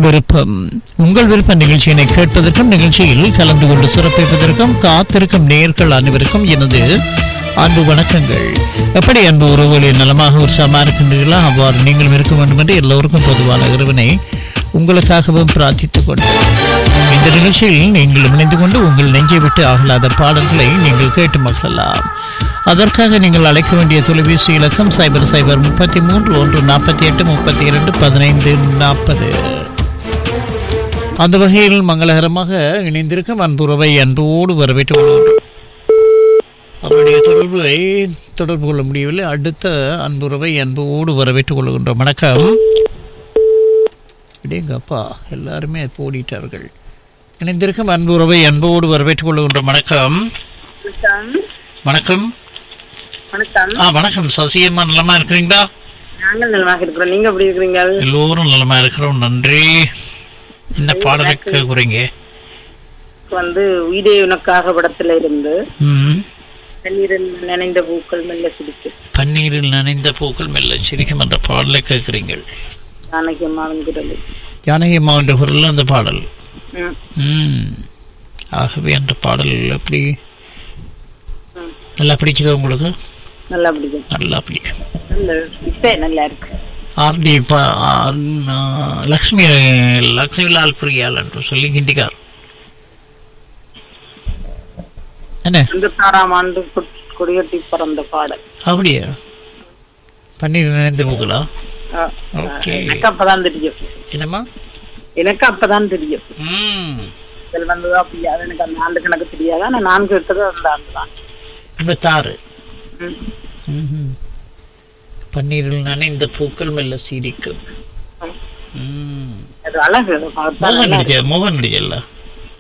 விருப்பம் உங்கள் விருப்ப நிகழ்ச்சியினை கேட்பதற்கும் நிகழ்ச்சியில் கலந்து கொண்டு சிறப்பிப்பதற்கும் காத்திருக்கும் நேயர்கள் அனைவருக்கும் எனது அன்பு வணக்கங்கள் எப்படி அன்பு உறவுகளில் நலமாக உற்சாகமாக இருக்கின்றீர்களா அவ்வாறு நீங்களும் இருக்க வேண்டும் என்று எல்லோருக்கும் பொதுவான இறைவனை உங்களுக்காகவும் பிரார்த்தித்துக் கொண்டு இந்த நிகழ்ச்சியில் நீங்கள் இணைந்து கொண்டு உங்கள் நெஞ்சை விட்டு ஆகலாத பாடல்களை நீங்கள் கேட்டு மகிழலாம் அதற்காக நீங்கள் அழைக்க வேண்டிய தொலைபேசி இலக்கம் சைபர் சைபர் முப்பத்தி மூன்று ஒன்று நாற்பத்தி எட்டு முப்பத்தி இரண்டு பதினைந்து நாற்பது அந்த வகையில் மங்களகரமாக இணைந்திருக்கும் அன்புறவை அன்போடு வரவேற்றுக் கொள்கின்றோம் அவருடைய தொடர்பை தொடர்பு கொள்ள முடியவில்லை அடுத்த அன்புறவை அன்போடு வரவேற்றுக் கொள்கின்றோம் வணக்கம் இடேங்கப்பா எல்லாருமே போடிட்டார்கள் இணைந்திருக்கும் அன்புறவை அன்போடு வரவேற்றுக் கொள்கின்றோம் வணக்கம் வணக்கம் வணக்கம் வணக்கம் ஆ வணக்கம் சசியம்மா நலமா இருக்கிறீங்களா நாங்கள் நலமாக இருக்கிறோம் நீங்க எப்படி இருக்கிறீங்க எல்லோரும் நலமா இருக்கிறோம் நன்றி என்ன பாடலுக்கு குறைங்க வந்து உயிரே உனக்காக படத்துல இருந்து ம் தண்ணீரில் நினைந்த பூக்கள் மெல்ல சிரிக்கு பன்னீரில் நனைந்த பூக்கள் மெல்ல சிரிக்கும் என்ற பாடலை கேட்கிறீங்கள் ஜானகி அம்மாவின் குரல் ஜானகி அம்மா என்ற குரல் அந்த பாடல் ம், ம் ஆகவே அந்த பாடல் எப்படி ம். நல்லா பிடிச்சது உங்களுக்கு நல்லா பிடிக்கும் நல்லா பிடிக்கும் நல்ல இசை நல்லா இருக்கு ஆர்டி ப- ஆர் நா- லக்ஷ்மி லக்ஷ்மி லால் பிரியால் என்று சொல்லி ஹிந்திக்கார் என்ன ஐம்பத்தாறாம் ஆண்டு கொ- கொடியட்டி பிறந்த பாடல் அப்படியா பன்னீர் நினைந்த பூக்களா ஆ, ஓகே எனக்கு அப்பதான் தெரியும் என்னம்மா எனக்கு அப்பதான் தெரியும் ம் இதில் வந்ததா அப்படியா அது எனக்கு அந்த ஆண்டு கணக்கு தெரியாது ஆனா நான் கேட்டது அந்த ஆண்டு தான் எண்பத்தாறு ம். ம்ஹும். பன்னீரில் நனைந்த பூக்கள் மெல்ல சிரிக்கும் ம். ம். அது அழகு அது பார்த்தா மோகன் நல்லா நடிச்ச மோகன் நடிச்சல்ல இருக்கு.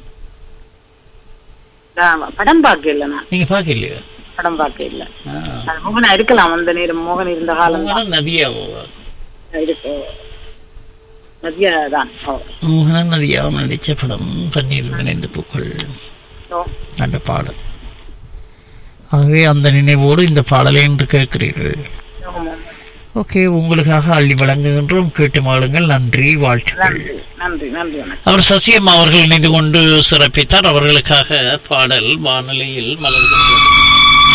நான் படம் பார்க்க இல்லை நான் நீங்க பாக்கலையா படம் பார்க்க இல்லை அது மோகனா இருக்கலாம் அந்த நேரம் மோகன் இருந்த காலம் தான் மோகனா நதியாவோ இருக்கு மதியா தான் ஓ. மோகனா நதியாவும் நடிச்ச படம் பன்னீர் நினைந்த பூக்கள் ஓ. அந்த பாடல் ஆகவே அந்த நினைவோடு இந்த பாடலை என்று கேட்கிறீர்கள் ஆமா. ஓகே உங்களுக்காக அள்ளி வழங்குகின்றோம் கேட்டு மாளுங்கள் நன்றி வாழ்த்துக்கள் நன்றி நன்றி நன்றி வணக்கம் அவர் சசியம்மா அவர்கள் இணைந்து கொண்டு சிறப்பித்தார் அவர்களுக்காக பாடல் வானொலியில் மலர்கின்றது